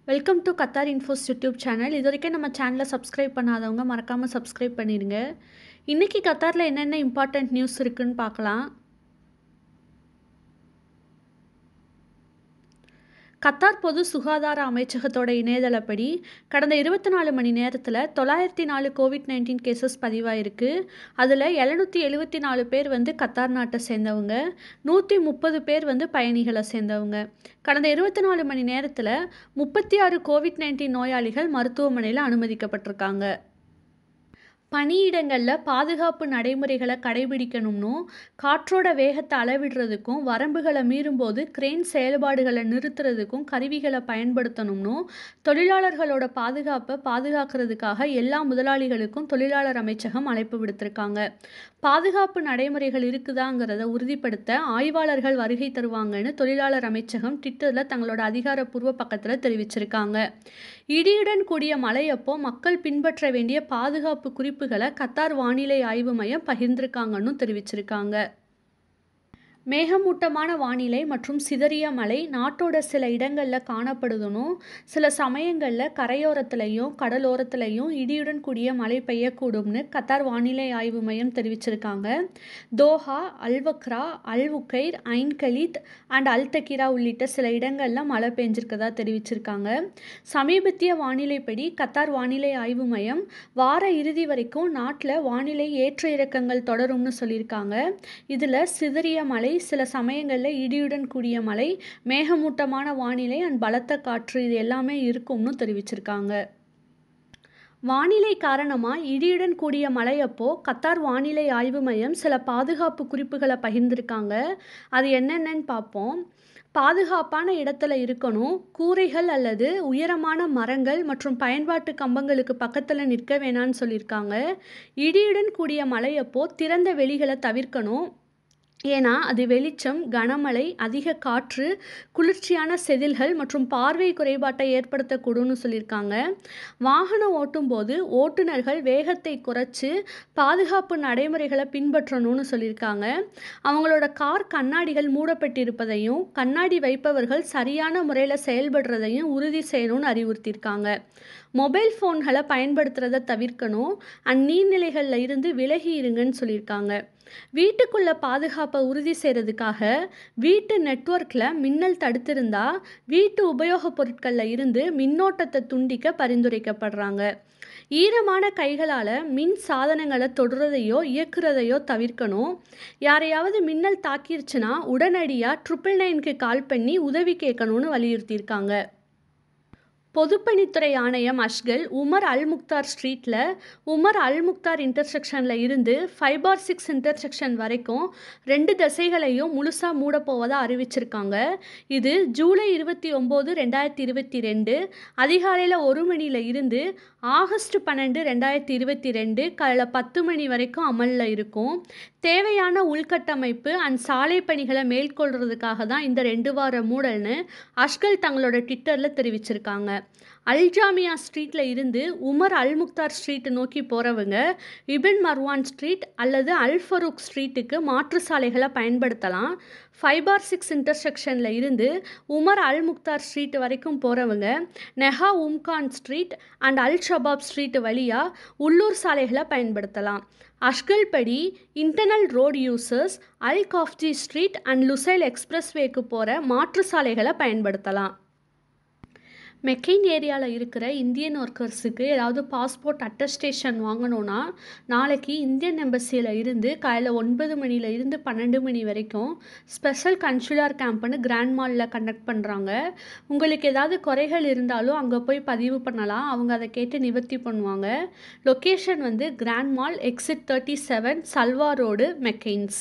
welcome to Qatar Infos YouTube channel இது வரைக்கும் நம்ம சேனலை சப்ஸ்கிரைப் பண்ணாதவங்க மறக்காமல் சப்ஸ்கிரைப் பண்ணிடுங்க இன்றைக்கி கத்தாரில் என்னென்ன இம்பார்ட்டண்ட் நியூஸ் இருக்குன்னு பார்க்கலாம் கத்தார் பொது சுகாதார அமைச்சகத்தோட இணையதளப்படி கடந்த இருபத்தி நாலு மணி நேரத்தில் தொள்ளாயிரத்தி நாலு கோவிட் நைன்டீன் கேசஸ் பதிவாயிருக்கு அதில் எழுநூற்றி எழுபத்தி நாலு பேர் வந்து கத்தார் நாட்டை சேர்ந்தவங்க நூற்றி முப்பது பேர் வந்து பயணிகளை சேர்ந்தவங்க கடந்த இருபத்தி நாலு மணி நேரத்தில் முப்பத்தி ஆறு கோவிட் நைன்டீன் நோயாளிகள் மருத்துவமனையில் அனுமதிக்கப்பட்டிருக்காங்க பணியிடங்களில் பாதுகாப்பு நடைமுறைகளை கடைபிடிக்கணும்னும் காற்றோட வேகத்தை அளவிடுறதுக்கும் வரம்புகளை மீறும்போது கிரெயின் செயல்பாடுகளை நிறுத்துறதுக்கும் கருவிகளை பயன்படுத்தணும்னும் தொழிலாளர்களோட பாதுகாப்பை பாதுகாக்கிறதுக்காக எல்லா முதலாளிகளுக்கும் தொழிலாளர் அமைச்சகம் அழைப்பு விடுத்திருக்காங்க பாதுகாப்பு நடைமுறைகள் இருக்குதாங்கிறத உறுதிப்படுத்த ஆய்வாளர்கள் வருகை தருவாங்கன்னு தொழிலாளர் அமைச்சகம் ட்விட்டரில் தங்களோட அதிகாரப்பூர்வ பக்கத்தில் தெரிவிச்சிருக்காங்க இடியுடன் கூடிய மழையப்போ மக்கள் பின்பற்ற வேண்டிய பாதுகாப்பு குறிப்புகளை கத்தார் வானிலை ஆய்வு மையம் பகிர்ந்திருக்காங்கன்னு தெரிவிச்சிருக்காங்க மேகமூட்டமான வானிலை மற்றும் சிதறிய மழை நாட்டோட சில இடங்களில் காணப்படுதுனும் சில சமயங்களில் கரையோரத்துலையும் கடலோரத்துலையும் இடியுடன் கூடிய மழை பெய்யக்கூடும்னு கத்தார் வானிலை ஆய்வு மையம் தெரிவிச்சிருக்காங்க Doha Al Wakrah Al Ukair Ain Khaled and Al Thakhira உள்ளிட்ட சில இடங்களில் மழை பெஞ்சிருக்கதா தெரிவிச்சிருக்காங்க சமீபத்திய வானிலைப்படி கத்தார் வானிலை ஆய்வு மையம் வார இறுதி வரைக்கும் நாட்டில் வானிலை ஏற்ற இறக்கங்கள் தொடரும்னு சொல்லியிருக்காங்க இதில் சிதறிய மழை சில சமயங்களில் இடியுடன் கூடிய மழை மேகமூட்டமான வானிலை அண்ட் பலத்த காற்று இது எல்லாமே இருக்கும்னு தெரிவிச்சிருக்காங்க வானிலை காரணமாக இடியுடன் கூடிய மழையப்போ கத்தார் வானிலை ஆய்வு மையம் சில பாதுகாப்பு குறிப்புகளை பகிர்ந்திருக்காங்க அது என்னென்னு பார்ப்போம் பாதுகாப்பான இடத்துல இருக்கணும் கூரைகள் அல்லது உயரமான மரங்கள் மற்றும் பயன்பாட்டு கம்பங்களுக்கு பக்கத்தில் நிற்க வேணான்னு சொல்லியிருக்காங்க இடியுடன் கூடிய மழையப்போ திறந்த வெளிகளை தவிர்க்கணும் ஏன்னா அது வெளிச்சம் கனமழை அதிக காற்று குளிர்ச்சியான செதில்கள் மற்றும் பார்வை குறைபாட்டை ஏற்படுத்தக்கூடும்னு சொல்லியிருக்காங்க வாகனம் ஓட்டும்போது ஓட்டுநர்கள் வேகத்தை குறைச்சி பாதுகாப்பு நடைமுறைகளை பின்பற்றணும்னு சொல்லியிருக்காங்க அவங்களோட கார் கண்ணாடிகள் மூடப்பட்டிருப்பதையும் கண்ணாடி வைப்பவர்கள் சரியான முறையில் செயல்படுறதையும் உறுதி செய்யணும்னு அறிவுறுத்தியிருக்காங்க மொபைல் ஃபோன்களை பயன்படுத்துகிறத தவிர்க்கணும் அண்ட் நீர்நிலைகளில் இருந்து விலகி இருங்கன்னு சொல்லியிருக்காங்க வீட்டுக்குள்ள பாதுகாப்பை உறுதி செய்கிறதுக்காக வீட்டு நெட்ஒர்க்கில் மின்னல் தடுத்திருந்தா வீட்டு உபயோகப் பொருட்களில் இருந்து மின்னோட்டத்தை துண்டிக்க பரிந்துரைக்கப்படுறாங்க ஈரமான கைகளால் மின் சாதனங்களை தொடுறதையோ இயக்குறதையோ தவிர்க்கணும் யாரையாவது மின்னல் தாக்கிருச்சுன்னா உடனடியாக ட்ரிபிள் நைனுக்கு கால் பண்ணி உதவி கேட்கணும்னு வலியுறுத்தியிருக்காங்க பொதுப்பணித்துறை ஆணையம் அஷ்கல் உமர் அல் முக்தார் ஸ்ட்ரீட்டில் உமர் அல் முக்தார் இன்டர்செக்ஷனில் இருந்து ஃபைவ் பார் சிக்ஸ் இன்டர்செக்ஷன் வரைக்கும் ரெண்டு திசைகளையும் முழுசாக மூடப்போவதாக அறிவிச்சிருக்காங்க இது ஜூலை இருபத்தி ஒம்பது ரெண்டாயிரத்தி இருபத்தி ரெண்டு அதிகாலையில் ஒரு மணியில் இருந்து ஆகஸ்ட் பன்னெண்டு ரெண்டாயிரத்தி இருபத்தி ரெண்டு காலையில் பத்து மணி வரைக்கும் அமலில் இருக்கும் தேவையான உள்கட்டமைப்பு அண்ட் சாலை பணிகளை மேற்கொள்கிறதுக்காக தான் இந்த ரெண்டு வார மூடல்னு அஷ்கல் தங்களோட ட்விட்டரில் தெரிவிச்சிருக்காங்க அல்ஜாமியா ஸ்ட்ரீட்டில் இருந்து உமர் அல் முக்தார் ஸ்ட்ரீட் நோக்கி போகிறவங்க இபின் மர்வான் ஸ்ட்ரீட் அல்லது அல் ஃபரூக் ஸ்ட்ரீட்டுக்கு மாற்று சாலைகளை பயன்படுத்தலாம் ஃபைவ் பார் சிக்ஸ் இன்டர்செக்ஷனில் இருந்து உமர் அல் முக்தார் ஸ்ட்ரீட் வரைக்கும் போகிறவங்க நெஹா உம்கான் street and Al Shabab street வழியாக உள்ளூர் சாலைகளை பயன்படுத்தலாம் அஷ்கல் படி internal road users Al Khafji street and Lusail எக்ஸ்பிரஸ்வேக்கு போகிற மாற்று சாலைகளை பயன்படுத்தலாம் மெக்கெயின் ஏரியாவில் இருக்கிற இந்தியன் ஒர்க்கர்ஸுக்கு ஏதாவது பாஸ்போர்ட் அட்டஸ்டேஷன் வாங்கணுன்னா நாளைக்கு இந்தியன் எம்பசியில் இருந்து காலையில் ஒன்பது மணியில் இருந்து பன்னெண்டு மணி வரைக்கும் ஸ்பெஷல் கன்சுலர் கேம்ப்னு கிராண்ட் மாலில் கண்டக்ட் பண்ணுறாங்க உங்களுக்கு ஏதாவது குறைகள் இருந்தாலும் அங்கே போய் பதிவு பண்ணலாம் அவங்க அதை கேட்டு நிவர்த்தி பண்ணுவாங்க லொக்கேஷன் வந்து grand mall exit thirty seven Salwa road மெக்கெயின்ஸ்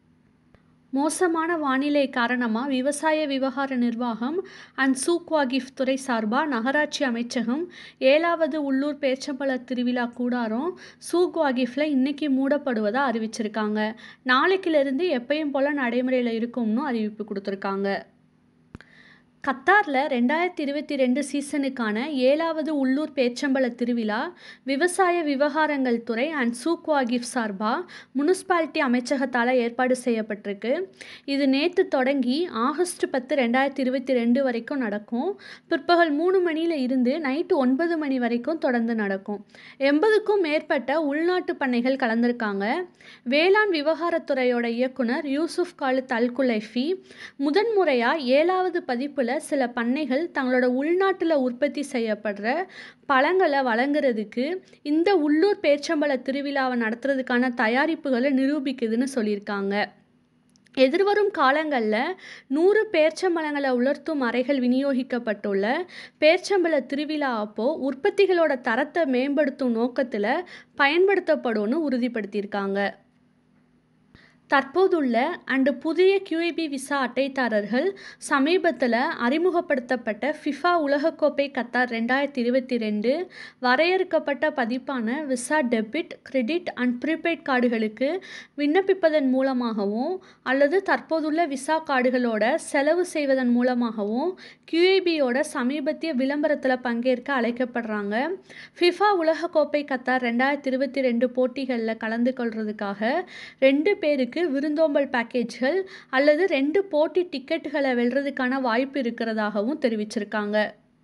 மோசமான வானிலை காரணமாக விவசாய விவகார நிர்வாகம் அண்ட் சூக்வாகிஃப் துறை சார்பாக நகராட்சி அமைச்சகம் ஏழாவது உள்ளூர் பேச்சம்பழ திருவிழா கூடாரம் சூக்வாகிஃபில் இன்றைக்கி மூடப்படுவதாக அறிவிச்சிருக்காங்க நாளைக்கிலிருந்து எப்பயும் போல் நடைமுறையில் இருக்கும்னு அறிவிப்பு கொடுத்துருக்காங்க கத்தாரில் ரெண்டாயிரத்தி இருபத்தி ரெண்டு சீசனுக்கான ஏழாவது உள்ளூர் பேச்சம்பள திருவிழா விவசாய விவகாரங்கள் துறை அண்ட் சூக் வாகிப் சார்பாக முனிசிபாலிட்டி அமைச்சகத்தால் ஏற்பாடு செய்யப்பட்டிருக்கு இது நேற்று தொடங்கி ஆகஸ்ட் பத்து ரெண்டாயிரத்தி இருபத்தி ரெண்டு வரைக்கும் நடக்கும் பிற்பகல் மூணு மணியில் இருந்து நைட்டு ஒன்பது மணி வரைக்கும் தொடர்ந்து நடக்கும் எண்பதுக்கும் மேற்பட்ட உள்நாட்டு பண்ணைகள் கலந்துருக்காங்க வேளாண் விவகாரத்துறையோட இயக்குனர் யூசுப் காலித் அல் குலைஃபி முதன்முறையாக ஏழாவது பதிப்பில் சில பண்ணைகள் தங்களோட உள்நாட்டில் உற்பத்தி செய்யப்படுற பழங்களை வழங்குறதுக்கு இந்த உள்ளூர் பேச்சம்பள திருவிழாவை நடத்துறதுக்கான தயாரிப்புகளை நிரூபிக்குதுன்னு சொல்லியிருக்காங்க எதிர்வரும் காலங்களில் நூறு பேர்ச்சம்பழங்களை உலர்த்தும் அறைகள் விநியோகிக்கப்பட்டுள்ள பேர்ச்சம்பழ திருவிழா அப்போ உற்பத்திகளோட தரத்தை மேம்படுத்தும் நோக்கத்தில் பயன்படுத்தப்படும்னு உறுதிப்படுத்தியிருக்காங்க தற்போதுள்ள அண்டு புதிய கியூஐபி விசா அட்டைதாரர்கள் சமீபத்தில் அறிமுகப்படுத்தப்பட்ட ஃபிஃபா உலகக்கோப்பை கத்தார் ரெண்டாயிரத்தி இருபத்தி ரெண்டு வரையறுக்கப்பட்ட பதிப்பான Visa debit credit and prepaid கார்டுகளுக்கு விண்ணப்பிப்பதன் மூலமாகவும் அல்லது தற்போதுள்ள விசா கார்டுகளோட செலவு செய்வதன் மூலமாகவும் கியூஐபியோட சமீபத்திய விளம்பரத்தில் பங்கேற்க அழைக்கப்படுறாங்க ஃபிஃபா உலகக்கோப்பை கத்தார் ரெண்டாயிரத்தி இருபத்தி ரெண்டு போட்டிகளில் கலந்து கொள்றதுக்காக ரெண்டு பேருக்கு விருந்தோம்பல் பேக்கேஜ்கள் அல்லது ரெண்டு போட்டி டிக்கெட்டுகளை வெல்றதுக்கான வாய்ப்பு இருக்கிறதாகவும் தெரிவிச்சிருக்காங்க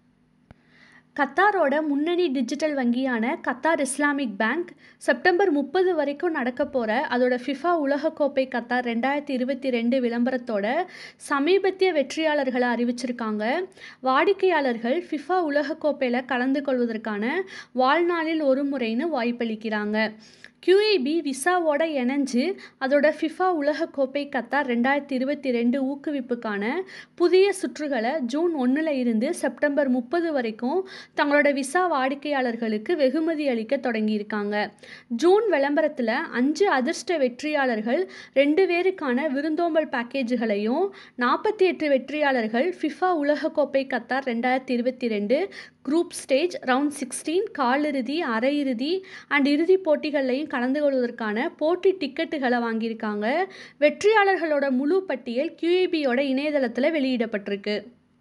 கத்தாரோட முன்னணி டிஜிட்டல் வங்கியான கத்தார் இஸ்லாமிக் பேங்க் செப்டம்பர் முப்பது வரைக்கும் நடக்க போகிற அதோட ஃபிஃபா உலகக்கோப்பை கத்தார் ரெண்டாயிரத்தி இருபத்தி ரெண்டு விளம்பரத்தோட சமீபத்திய வெற்றியாளர்களை அறிவிச்சிருக்காங்க வாடிக்கையாளர்கள் ஃபிஃபா உலகக்கோப்பையில் கலந்து கொள்வதற்கான வாழ்நாளில் ஒரு முறைன்னு வாய்ப்பளிக்கிறாங்க கியூஏபி விசாவோட இணைஞ்சு அதோட ஃபிஃபா உலகக்கோப்பை கத்தார் ரெண்டாயிரத்தி இருபத்தி ரெண்டு ஊக்குவிப்புக்கான புதிய சுற்றுகளை ஜூன் ஒன்றில் இருந்து செப்டம்பர் முப்பது வரைக்கும் தங்களோட விசா வாடிக்கையாளர்களுக்கு வெகுமதி அளிக்க தொடங்கியிருக்காங்க ஜூன் விளம்பரத்தில் அஞ்சு அதிர்ஷ்ட வெற்றியாளர்கள் ரெண்டு பேருக்கான விருந்தோம்பல் பேக்கேஜுகளையும் நாற்பத்தி எட்டு வெற்றியாளர்கள் ஃபிஃபா உலகக்கோப்பை கத்தார் ரெண்டாயிரத்தி இருபத்தி ரெண்டு குரூப் ஸ்டேஜ் ரவுண்ட் சிக்ஸ்டீன் காலிறுதி அரையிறுதி அண்ட் இறுதிப் போட்டிகள்லையும் கலந்து கொள்வதற்கான போட்டி டிக்கெட்டுகளை வாங்கியிருக்காங்க வெற்றியாளர்களோட முழு பட்டியல் கியூஏபியோட இணையதளத்தில் வெளியிடப்பட்டிருக்கு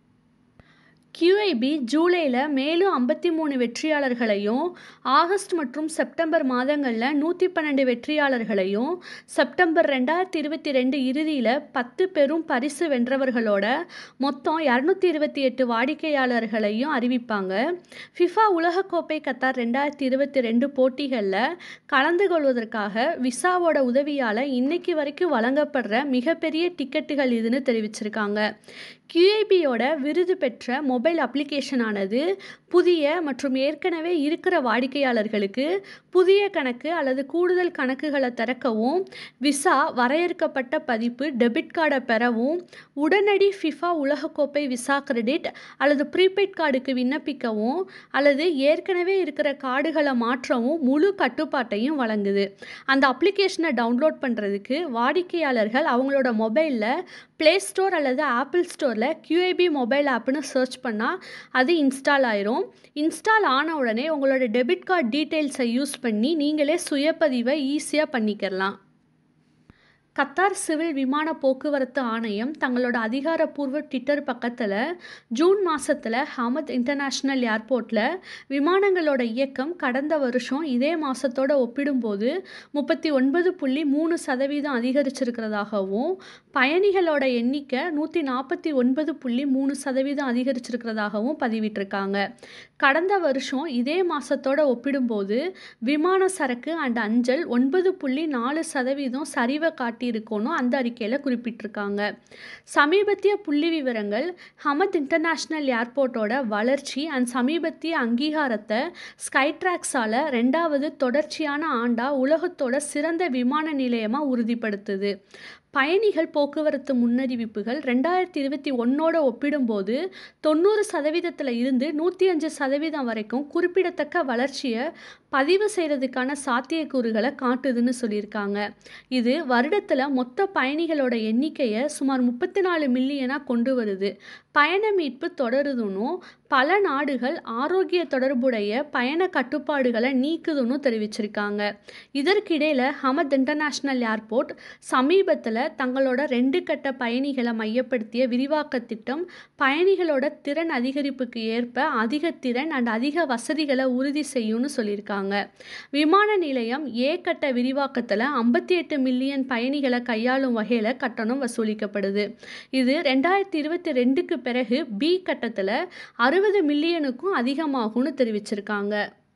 கியூஐபி ஜூலையில் மேலும் ஐம்பத்தி மூணு வெற்றியாளர்களையும் ஆகஸ்ட் மற்றும் செப்டம்பர் மாதங்களில் நூற்றி பன்னெண்டு வெற்றியாளர்களையும் செப்டம்பர் ரெண்டாயிரத்தி இருபத்தி ரெண்டு இறுதியில் பத்து பெரும் பரிசு வென்றவர்களோட மொத்தம் இரநூத்தி இருபத்தி எட்டு வாடிக்கையாளர்களையும் அறிவிப்பாங்க ஃபிஃபா உலகக்கோப்பை கத்தார் ரெண்டாயிரத்தி இருபத்தி ரெண்டு போட்டிகளில் கலந்து கொள்வதற்காக விசாவோட உதவியால் இன்னைக்கு வரைக்கும் வழங்கப்படுற மிகப்பெரிய டிக்கெட்டுகள் இதுன்னு தெரிவிச்சிருக்காங்க கியூஏபியோட விருது பெற்ற மொபைல் அப்ளிகேஷனானது புதிய மற்றும் ஏற்கனவே இருக்கிற வாடிக்கையாளர்களுக்கு புதிய கணக்கு அல்லது கூடுதல் கணக்குகளை திறக்கவும் விசா வரையறுக்கப்பட்ட பதிப்பு டெபிட் கார்டை பெறவும் உடனடி ஃபிஃபா உலகக்கோப்பை விசா கிரெடிட் அல்லது ப்ரீபெய்ட் கார்டுக்கு விண்ணப்பிக்கவும் அல்லது ஏற்கனவே இருக்கிற கார்டுகளை மாற்றவும் முழு கட்டுப்பாட்டையும் வழங்குது அந்த அப்ளிகேஷனை டவுன்லோட் பண்ணுறதுக்கு வாடிக்கையாளர்கள் அவங்களோட மொபைலில் ப்ளே ஸ்டோர் அல்லது ஆப்பிள் ஸ்டோரில் கியூஏபி மொபைல் ஆப்னு சர்ச் பண்ணால் அது இன்ஸ்டால் ஆயிரும் இன்ஸ்டால் ஆன உடனே உங்களோட டெபிட் கார்டு டீட்டெயில்ஸை யூஸ் பண்ணி நீங்களே சுயப்பதிவை ஈஸியாக பண்ணிக்கிறலாம் கத்தார் சிவில் விமான போக்குவரத்து ஆணையம் தங்களோட அதிகாரப்பூர்வ ட்விட்டர் பக்கத்தில் ஜூன் மாதத்தில் ஹமத் இன்டர்நேஷ்னல் ஏர்போர்ட்டில் விமானங்களோட இயக்கம் கடந்த வருஷம் இதே மாதத்தோட ஒப்பிடும்போது முப்பத்தி ஒன்பது புள்ளி மூணு சதவீதம் அதிகரிச்சிருக்கிறதாகவும் பயணிகளோட எண்ணிக்கை நூற்றி நாற்பத்தி ஒன்பது புள்ளி மூணு சதவீதம் அதிகரிச்சிருக்கிறதாகவும் பதிவிட்டிருக்காங்க கடந்த வருஷம் இதே மாதத்தோட ஒப்பிடும்போது விமான சரக்கு அண்ட் அஞ்சல் ஒன்பது புள்ளி நாலு சதவீதம் சரிவை காட்டியிருக்கோன்னு அந்த அறிக்கையில் குறிப்பிட்டிருக்காங்க சமீபத்திய புள்ளி விவரங்கள் ஹமத் இன்டர்நேஷ்னல் ஏர்போர்ட்டோட வளர்ச்சி அண்ட் சமீபத்திய அங்கீகாரத்தை ஸ்கைட்ராக்ஸால் ரெண்டாவது தொடர்ச்சியான ஆண்டாக உலகத்தோட சிறந்த விமான நிலையமாக உறுதிப்படுத்துது பயணிகள் போக்குவரத்து முன்னறிவிப்புகள் ரெண்டாயிரத்தி இருபத்தி ஒன்னோட ஒப்பிடும்போது தொண்ணூறு சதவீதத்தில் இருந்து நூற்றி அஞ்சு சதவீதம் வரைக்கும் குறிப்பிடத்தக்க வளர்ச்சியை பதிவு செய்கிறதுக்கான சாத்தியக்கூறுகளை காட்டுதுன்னு சொல்லியிருக்காங்க இது வருடத்தில் மொத்த பயணிகளோட எண்ணிக்கையை சுமார் முப்பத்தி நாலு மில்லியனாக கொண்டு வருது பயண மீட்பு தொடருதுன்னு பல நாடுகள் ஆரோக்கிய தொடர்புடைய பயண கட்டுப்பாடுகளை நீக்குதுன்னு தெரிவிச்சிருக்காங்க இதற்கிடையில் ஹமத் இன்டர்நேஷ்னல் ஏர்போர்ட் சமீபத்தில் தங்களோட ரெண்டு கட்ட பயணிகளை மையப்படுத்திய விரிவாக்க திட்டம் பயணிகளோட திறன் அதிகரிப்புக்கு ஏற்ப அதிக திறன் அண்ட் அதிக வசதிகளை உறுதி செய்யும்னு சொல்லியிருக்காங்க விமான நிலையம் ஏ கட்ட விரிவாக்கத்தில் ஐம்பத்தி எட்டு மில்லியன் பயணிகளை கையாளும் வகையில் கட்டணம் வசூலிக்கப்படுது இது ரெண்டாயிரத்தி இருபத்தி ரெண்டுக்கு பிறகு பி கட்டத்தில் அறுபது மில்லியனுக்கும் அதிகமாகும்னு தெரிவிச்சிருக்காங்க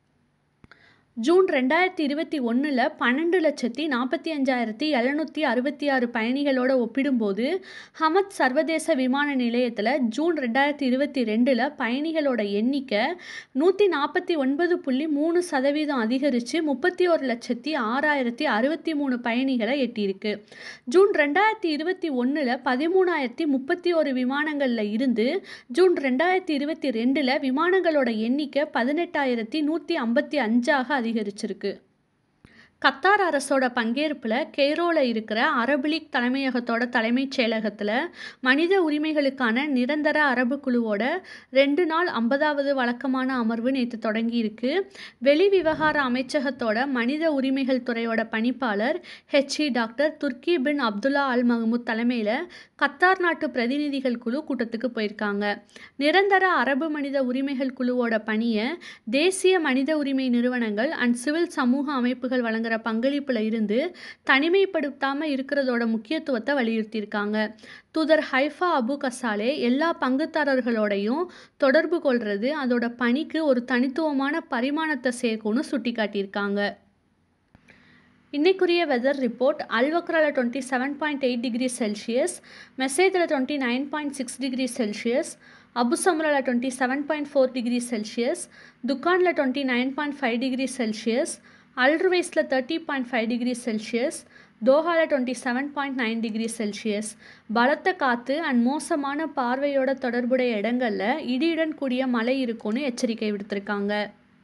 ஜூன் ரெண்டாயிரத்தி இருபத்தி ஒன்றில் பன்னெண்டு லட்சத்தி நாற்பத்தி அஞ்சாயிரத்தி எழுநூற்றி அறுபத்தி ஆறு பயணிகளோட ஒப்பிடும்போது ஹமத் சர்வதேச விமான நிலையத்தில் ஜூன் ரெண்டாயிரத்தி இருபத்தி ரெண்டில் பயணிகளோட எண்ணிக்கை நூற்றி நாற்பத்தி ஒன்பது புள்ளி மூணு சதவீதம் அதிகரித்து முப்பத்தி ஒரு லட்சத்தி ஆறாயிரத்தி அறுபத்தி மூணு பயணிகளை எட்டியிருக்கு ஜூன் ரெண்டாயிரத்தி இருபத்தி ஒன்றில் பதிமூணாயிரத்தி முப்பத்தி ஒரு விமானங்களில் இருந்து ஜூன் ரெண்டாயிரத்தி இருபத்தி ரெண்டில் விமானங்களோட எண்ணிக்கை பதினெட்டாயிரத்தி நூற்றி ஐம்பத்தி அஞ்சாக அதிகரிச்சிருக்கு கத்தார் அரசோட பங்கேற்பில் கெய்ரோவில் இருக்கிற அரபு லீக் தலைமையகத்தோட தலைமைச் செயலகத்தில் மனித உரிமைகளுக்கான நிரந்தர அரபு குழுவோட ரெண்டு நாள் ஐம்பதாவது வழக்கமான அமர்வு நேற்று தொடங்கியிருக்கு வெளி விவகார அமைச்சகத்தோட மனித உரிமைகள் துறையோட பணிப்பாளர் HE doctor Turki bin Abdullah Al Mahmoud தலைமையில் கத்தார் நாட்டு பிரதிநிதிகள் குழு கூட்டத்துக்கு போயிருக்காங்க நிரந்தர அரபு மனித உரிமைகள் குழுவோட பணியை தேசிய மனித உரிமை நிறுவனங்கள் அண்ட் சிவில் சமூக அமைப்புகள் வழங்குற பங்களிப்பில் இருந்து தனிமைப்படுத்தாமல் இருக்கிறதோட முக்கியத்துவத்தை வலியுறுத்தியிருக்காங்க தூதர் ஹைஃபா அபு கசாலே எல்லா பங்குதாரர்களோடையும் தொடர்பு கொள்வது அதோட பணிக்கு ஒரு தனித்துவமான பரிமாணத்தை சேர்க்கும்னு சுட்டிக்காட்டியிருக்காங்க இன்னைக்குரிய வெதர் ரிப்போர்ட் அல்வக்ராவில் twenty seven point eight degree Celsius மெசேஜில் twenty nine point six degree Celsius அபுசம்ராவில் twenty seven point four degree Celsius துக்கானில் twenty nine point five degree Celsius அல்ட்ருவைஸில் thirty point five degree Celsius தோஹாவில் twenty seven point nine degree Celsius பலத்த காற்று and மோசமான பார்வையோட தொடர்புடைய இடங்களில் இடியுடன் கூடிய மழை இருக்கும்னு எச்சரிக்கை விடுத்திருக்காங்க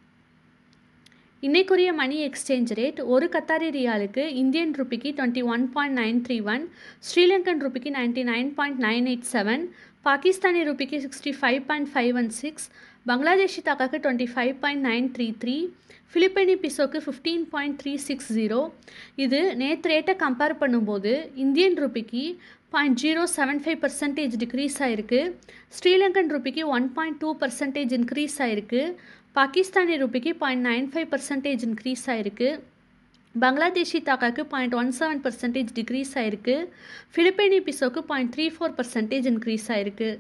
இன்னைக்குரிய மணி எக்ஸ்சேஞ்ச் ரேட் ஒரு கத்தாரி ரியாலுக்கு இந்தியன் ருபிக்கு twenty one point nine three one Sri Lankan ருபிக்கு ninety nine point nine eight seven Pakistani ருபிக்கு sixty five point five one six Bangladeshi தாக்காக்கு twenty five point nine three three Philippine பிசோக்கு fifteen point three six zero இது நேற்று ரேட்டை compare பண்ணும்போது Indian ருபிக்கு point zero seven five percentage decrease ஆகிருக்கு ஸ்ரீலங்கன் ருபிக்கு one point two percentage increase ஆகிருக்கு பாகிஸ்தானி ருபிக்கு point nine five percentage increase ஆகிருக்கு பங்களாதேஷி தாக்காக்கு point one seven percentage decrease ஆகிருக்கு ஃபிலிப்பைனி பிசோக்கு point three four percentage increase ஆகிருக்கு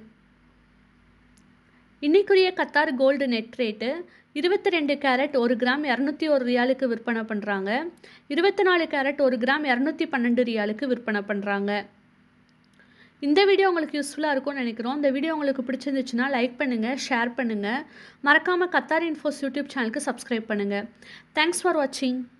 இன்னைக்குரிய கத்தார் கோல்டு நெட் ரேட்டு இருபத்தி ரெண்டு கேரட் ஒரு கிராம் இரநூத்தி ஒரு ரியாலுக்கு விற்பனை பண்ணுறாங்க இருபத்தி நாலு கேரட் ஒரு கிராம் இரநூத்தி பன்னெண்டு ரியாலுக்கு விற்பனை பண்ணுறாங்க இந்த வீடியோ உங்களுக்கு யூஸ்ஃபுல்லாக இருக்கும்னு நினைக்கிறோம் இந்த வீடியோ உங்களுக்கு பிடிச்சிருந்துச்சுன்னா லைக் பண்ணுங்கள் ஷேர் பண்ணுங்கள் மறக்காமல் கத்தார் இன்ஃபோஸ் யூடியூப் சேனலுக்கு சப்ஸ்கிரைப் பண்ணுங்கள் தேங்க்ஸ் ஃபார் வாட்சிங்